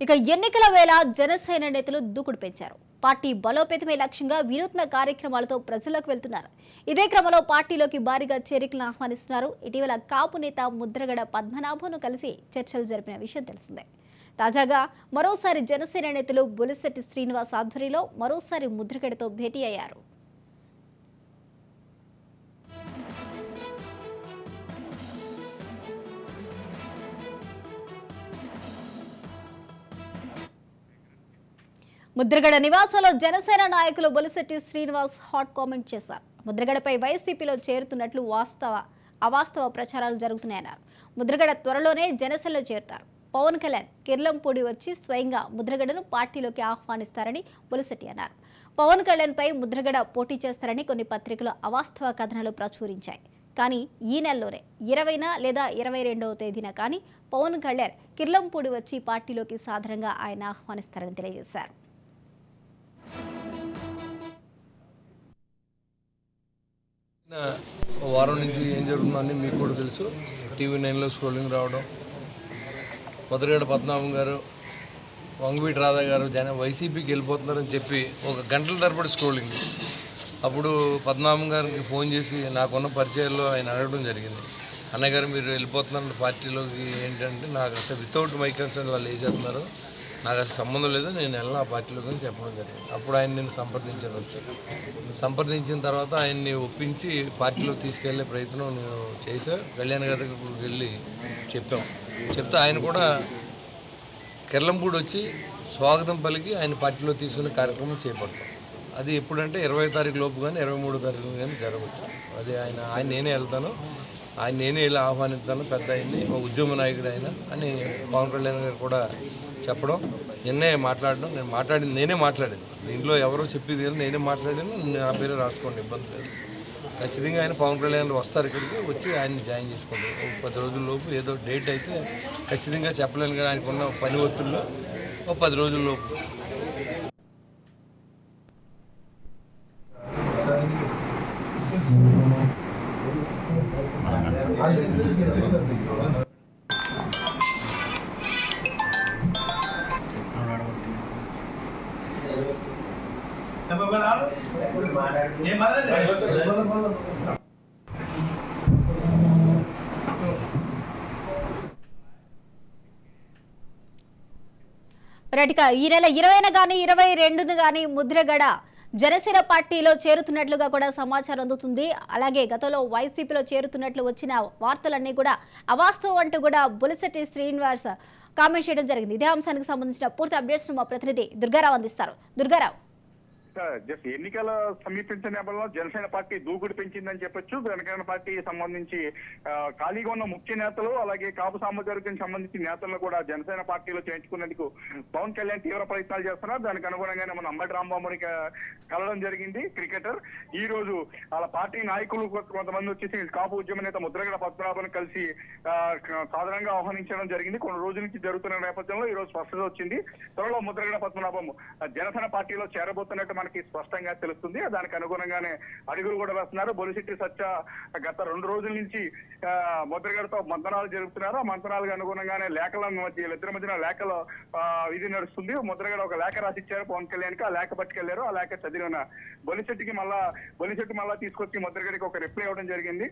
ఇక ఎన్నికల వేళ జనసేన నేతలు దూకుడు పెంచారు పార్టీ బలోపేతమే లక్ష్యంగా వినూత్న కార్యక్రమాలతో ప్రజల్లోకి వెళ్తున్నారు ఇదే క్రమంలో పార్టీలోకి భారీగా చేరికలను ఆహ్వానిస్తున్నారు ఇటీవల కాపు నేత ముద్రగడ పద్మనాభంను కలిసి చర్చలు జరిపిన విషయం తెలిసిందే తాజాగా మరోసారి జనసేన నేతలు బొలిశెట్టి శ్రీనివాస్ ఆధ్వర్యంలో మరోసారి ముద్రగడతో భేటీ అయ్యారు ముద్రగడ నివాసంలో జనసేన నాయకులు బొలిశెట్టి శ్రీనివాస్ హాట్ కామెంట్ చేశారు ముద్రగడపై వైసీపీలో చేరుతున్నట్లు వాస్తవ అవాస్తవ ప్రచారాలు జరుగుతున్నాయన్నారు ముద్రగడ త్వరలోనే జనసేనలో చేరుతారు పవన్ కళ్యాణ్ కిర్లంపూడి వచ్చి స్వయంగా ముద్రగడను పార్టీలోకి ఆహ్వానిస్తారని బొలిశెట్టి అన్నారు పవన్ కళ్యాణ్ పై ముద్రగడ పోటీ చేస్తారని కొన్ని పత్రికలు అవాస్తవ కథనాలు ప్రచురించాయి కానీ ఈ నెలలోనే ఇరవైన లేదా ఇరవై రెండవ తేదీన కానీ పవన్ కళ్యాణ్ కిర్లంపూడి వచ్చి పార్టీలోకి సాధారణంగా ఆయన ఆహ్వానిస్తారని తెలియజేశారు నిన్న ఓ వారం నుంచి ఏం జరుగుతుందని మీకు కూడా తెలుసు టీవీ నైన్లో స్క్రోలింగ్ రావడం మొదటిగడ పద్మనాభం గారు వంగవీటి రాధా గారు జన వైసీపీకి వెళ్ళిపోతున్నారని చెప్పి ఒక గంటల తరబడి స్క్రోలింగ్ అప్పుడు పద్మనాభం గారికి ఫోన్ చేసి నాకున్న పరిచయాల్లో ఆయన అడగడం జరిగింది అన్నయ్య గారు మీరు వెళ్ళిపోతున్నారు పార్టీలోకి ఏంటంటే నాకు అసలు వితౌట్ మై కన్సర్న్ వాళ్ళు వేసేస్తున్నారు నాకు అసలు సంబంధం లేదు నేను వెళ్ళిన ఆ పార్టీలోకి అని చెప్పడం జరిగింది అప్పుడు ఆయన నేను సంప్రదించాను వచ్చి సంప్రదించిన తర్వాత ఆయన్ని ఒప్పించి పార్టీలోకి తీసుకెళ్లే ప్రయత్నం నేను చేశా కళ్యాణ్ గారి దగ్గరికి వెళ్ళి చెప్పాం చెప్తే ఆయన కూడా కెర్లంపూడి వచ్చి స్వాగతం పలికి ఆయన పార్టీలో తీసుకునే కార్యక్రమం చేపడతాం అది ఎప్పుడంటే ఇరవై తారీఖు లోపు కానీ ఇరవై మూడో తారీఖు కానీ జరగవచ్చు అది ఆయన ఆయన నేనే వెళ్తాను ఆయన నేనే వెళ్ళి ఆహ్వానిస్తాను పెద్ద ఆయన్ని ఒక ఉద్యమ నాయకుడు ఆయన అని పవన్ కళ్యాణ్ గారు కూడా చెప్పడం నిన్నే మాట్లాడడం నేను మాట్లాడింది నేనే మాట్లాడింది దీంట్లో ఎవరో చెప్పేది లేదు నేనే మాట్లాడాను నా పేరే రాసుకోండి ఇబ్బంది లేదు ఖచ్చితంగా ఆయన పవన్ కళ్యాణ్ వస్తారు ఇక్కడికి వచ్చి ఆయన్ని జాయిన్ చేసుకుంటారు ఒక పది రోజుల లోపు ఏదో డేట్ అయితే ఖచ్చితంగా చెప్పలేను కానీ ఆయనకున్న పని ఒత్తిడిలో ఒక పది రోజుల లోపు రైట్ ఇక ఈ నెల ఇరవైన గానీ ఇరవై రెండున గానీ ముద్రగడ జనసేన పార్టీలో చేరుతున్నట్లుగా కూడా సమాచారం అందుతుంది అలాగే గతంలో వైసీపీలో చేరుతున్నట్లు వచ్చిన వార్తలన్నీ కూడా అవాస్తవం అంటూ కూడా బొలిశెట్టి శ్రీనివాస్ కామెంట్ చేయడం జరిగింది ఇదే అంశానికి సంబంధించిన పూర్తి అప్డేట్స్ మా ప్రతినిధి దుర్గారావు అందిస్తారు దుర్గారావు జస్ట్ ఎన్నికల సమీపించిన నేపథ్యంలో జనసేన పార్టీ దూకుడు పెంచిందని చెప్పొచ్చు జనసేన పార్టీ సంబంధించి ఆ, ఖాళీగా ఉన్న ముఖ్య నేతలు అలాగే కాపు సామాజిక సంబంధించిన నేతలను కూడా జనసేన పార్టీలో చేర్చుకునేందుకు పవన్ కళ్యాణ్ తీవ్ర ప్రయత్నాలు చేస్తున్నారు దానికి అనుగుణంగానే మన అంబటి రాంబాబుని క- కలవడం జరిగింది క్రికెటర్ ఈ రోజు వాళ్ళ పార్టీ నాయకులు కొ- కొంతమంది వచ్చేసి కాపు ఉద్యమ నేత ముద్రగడ పద్మనాభన్ కలిసి ఆ, క- సాధారణంగా ఆహ్వానించడం జరిగింది కొన్ని రోజుల నుంచి జరుగుతున్న నేపథ్యంలో ఈ రోజు స్పష్టత వచ్చింది త్వరలో ముద్రగడ పద్మనాభం ఆ, జనసేన పార్టీలో చేరబోతున్నట్టు మనకి స్పష్టంగా తెలుస్తుంది దానికి అనుగుణంగానే అడుగులు కూడా వేస్తున్నారు బొలిశెట్టి సత్య గత రెండు రోజుల నుంచి ఆ, ముద్రగడతో మంతనాలు జరుపుతున్నారు ఆ మంతనాలకు అనుగుణంగానే లేఖల మధ్య వీళ్ళిద్దరి మధ్యన లేఖలో ఆ, ఇది నడుస్తుంది ముద్రగడ ఒక లేఖ రాసిచ్చారు పవన్ కళ్యాణ్ కి ఆ లేఖ పట్టుకెళ్లారు ఆ లేఖ చదివిన బొలిశెట్టికి మళ్ళా బొలిశెట్టి మళ్ళా తీసుకొచ్చి ముద్రగడికి ఒక రిప్లై ఇవ్వడం జరిగింది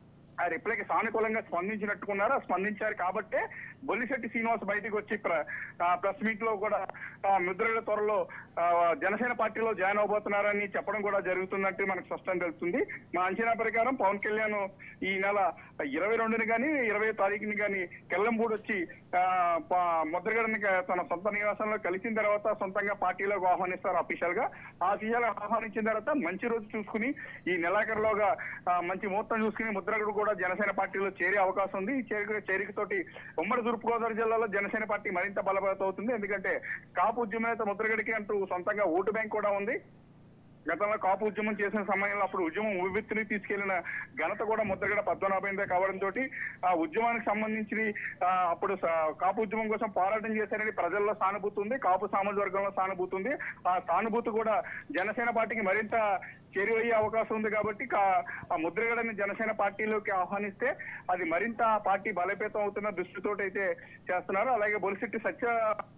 ఆ రిప్లైకి సానుకూలంగా స్పందించినట్టుకున్నారు ఆ స్పందించారు కాబట్టే బొల్లిశెట్టి శ్రీనివాస్ బయటకు వచ్చి ప్ర- ఆ ప్రెస్ మీట్ లో కూడా ఆ ముద్రగడ త్వరలో ఆ, జనసేన పార్టీలో జాయిన్ అవబోతున్నారని చెప్పడం కూడా జరుగుతున్నట్టు మనకు స్పష్టం తెలుస్తుంది మా అంచనా ప్రకారం పవన్ కళ్యాణ్ ఈ నెల ఇరవై రెండుని కానీ ఇరవై తారీఖుని కానీ కెల్లంపూడి వచ్చి ఆ, ప- ముద్రగడని క- తన సొంత నివాసంలో కలిసిన తర్వాత సొంతంగా పార్టీలోకి ఆహ్వానిస్తారు అఫీషియల్ గా ఆ అఫీషియల్ ఆహ్వానించిన తర్వాత మంచి రోజు చూసుకుని ఈ నెలాఖరులోగా ఆ, మంచి ముహూర్తం చూసుకుని ముద్రగడు కూడా జనసేన పార్టీలో చేరే అవకాశం ఉంది ఈ చేరిక చేరికతోటి ఉమ్మడి తూర్పుగోదావరి జిల్లాలో జనసేన పార్టీ మరింత బలపడత అవుతుంది ఎందుకంటే కాపు ఉద్యమ నేత ముద్రగడికి అంటూ సొంతంగా ఓటు బ్యాంక్ కూడా ఉంది గతంలో కాపు ఉద్యమం చేసిన సమయంలో అప్పుడు ఉద్యమం ఉవ్వెత్తుని తీసుకెళ్లిన ఘనత కూడా ముద్రగడ పద్మనాభందే కావడంతో ఆ ఉద్యమానికి సంబంధించి ఆ, అప్పుడు స- కాపు ఉద్యమం కోసం పోరాటం చేశారని ప్రజల్లో సానుభూతి ఉంది కాపు సామాజిక వర్గంలో సానుభూతి ఉంది ఆ సానుభూతి కూడా జనసేన పార్టీకి మరింత చేరువయ్యే అవకాశం ఉంది కాబట్టి కా- ఆ ముద్రగడని జనసేన పార్టీలోకి ఆహ్వానిస్తే అది మరింత ఆ పార్టీ బలోపేతం అవుతున్న దృష్టితో అయితే చేస్తున్నారు అలాగే బొలిశెట్టి సత్య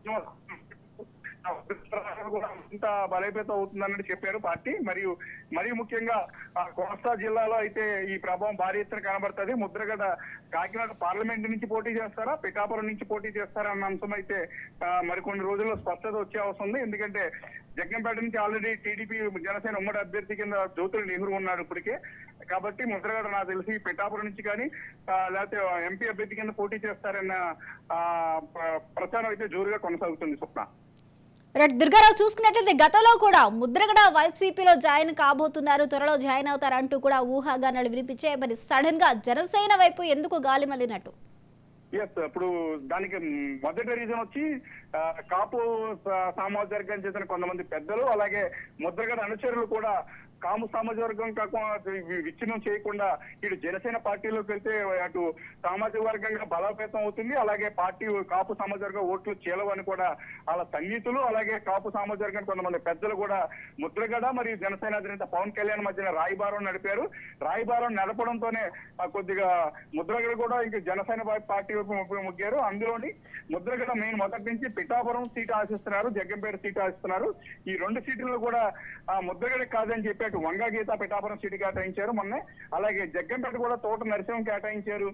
కూడా ఇంత బలోపేతం అవుతుందని చెప్పారు పార్టీ మరియు మరియు ముఖ్యంగా ఆ, కోస్తా జిల్లాలో అయితే ఈ ప్రభావం భారీ ఎత్తున కనబడుతుంది ముద్రగడ కాకినాడ పార్లమెంట్ నుంచి పోటీ చేస్తారా పిఠాపురం నుంచి పోటీ చేస్తారా అన్న అంశం అయితే ఆ, మరికొన్ని రోజుల్లో స్పష్టత వచ్చే అవసరం ఉంది ఎందుకంటే జగ్గంపేట నుంచి ఆల్రెడీ టీడీపీ జనసేన ఉమ్మడి అభ్యర్థి కింద జ్యోతులు నెహ్రూ ఉన్నాడు ఇప్పటికే కాబట్టి ముద్రగడ నాకు తెలిసి పిఠాపురం నుంచి కానీ ఆ, లేకపోతే ఎంపీ అభ్యర్థి కింద పోటీ చేస్తారన్న ఆ, ప్ర- ప్రచారం అయితే జోరుగా కొనసాగుతుంది స్వప్న రైట్ దుర్గారావు చూసుకున్నట్లయితే గతంలో కూడా ముద్రగడ వైసీపీలో జాయిన్ కాబోతున్నారు త్వరలో జాయిన్ అవుతారు అంటూ కూడా ఊహాగానాలు వినిపించే మరి సడన్ గా జనసేన వైపు ఎందుకు గాలి మళ్ళినట్టు ఎస్ ఇప్పుడు దానికి మొదటి రీజన్ వచ్చి ఆ, కాపు సా- సామాజిక వర్గానికి చెందిన కొంతమంది పెద్దలు అలాగే ముద్రగడ అనుచరులు కూడా కాము సామాజిక వర్గం కాకుండా వి- విచ్ఛిన్నం చేయకుండా ఇటు జనసేన పార్టీలోకి వెళ్తే అటు సామాజిక వర్గంగా బలోపేతం అవుతుంది అలాగే పార్టీ కాపు సామాజిక వర్గ ఓట్లు చీలవని కూడా వాళ్ళ సన్నిహితులు అలాగే కాపు సామాజిక వర్గానికి కొంతమంది పెద్దలు కూడా ముద్రగడ మరియు జనసేన అధినేత పవన్ కళ్యాణ్ మధ్యన రాయబారం నడిపారు రాయబారం నడపడంతోనే ఆ, కొద్దిగా ముద్రగడ కూడా ఇంక జనసేన పా- పార్టీ వైపు మొగ్గు- మొగ్గారు అందులోని ముద్రగడ మెయిన్ మొదటి నుంచి పిఠాపురం సీట్ ఆశిస్తున్నారు జగ్గంపేట సీట్ ఆశిస్తున్నారు ఈ రెండు సీట్లలో కూడా ఆ ముద్రగడ కాదని చెప్పి అటు వంగా గీత పిఠాపురం సీటు కేటాయించారు మొన్నే అలాగే జగ్గంపేట కూడా తోట నరసింహం కేటాయించారు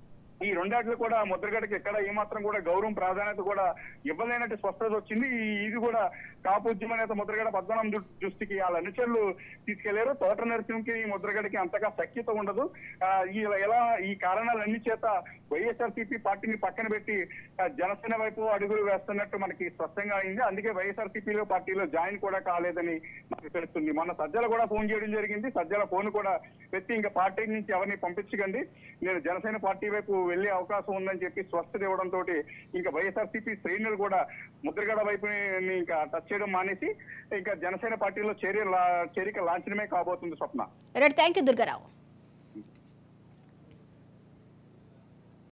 ఈ రెండాట్లు కూడా ముద్రగడకి ఎక్కడ ఏమాత్రం కూడా గౌరవం ప్రాధాన్యత కూడా ఇవ్వలేనట్టు స్పష్టత వచ్చింది ఈ- ఇది కూడా కాపు ఉద్యమ నేత ముద్రగడ పద్మనాభం దృ- దృష్టికి వాళ్ళ అనుచరులు తీసుకెళ్లారు తోట నరసింహకి ఈ ముద్రగడకి అంతగా సఖ్యత ఉండదు ఆ, ఈ ఎలా ఈ కారణాలన్నీ చేత వైఎస్ఆర్సీపీ పార్టీని పక్కన పెట్టి ఆ, జనసేన వైపు అడుగులు వేస్తున్నట్టు మనకి స్పష్టంగా అయింది అందుకే వైఎస్ఆర్సీపీలో పార్టీలో జాయిన్ కూడా కాలేదని మనకు తెలుస్తుంది మొన్న సజ్జల కూడా ఫోన్ చేయడం జరిగింది సజ్జల ఫోన్ కూడా పెట్టి ఇంకా పార్టీ నుంచి ఎవరిని పంపించకండి నేను జనసేన పార్టీ వైపు వెళ్లే అవకాశం ఉందని చెప్పి స్వస్థత ఇవ్వడంతో ఇంకా వైఎస్ఆర్సీపీ శ్రేణులు కూడా ముద్రగడ వైపు ఇంకా టచ్ చేయడం మానేసి ఇంకా జనసేన పార్టీలో చేరి చేరిక లాంఛనమే కాబోతుంది స్వప్న రైట్ థ్యాంక్ యూ దుర్గారావు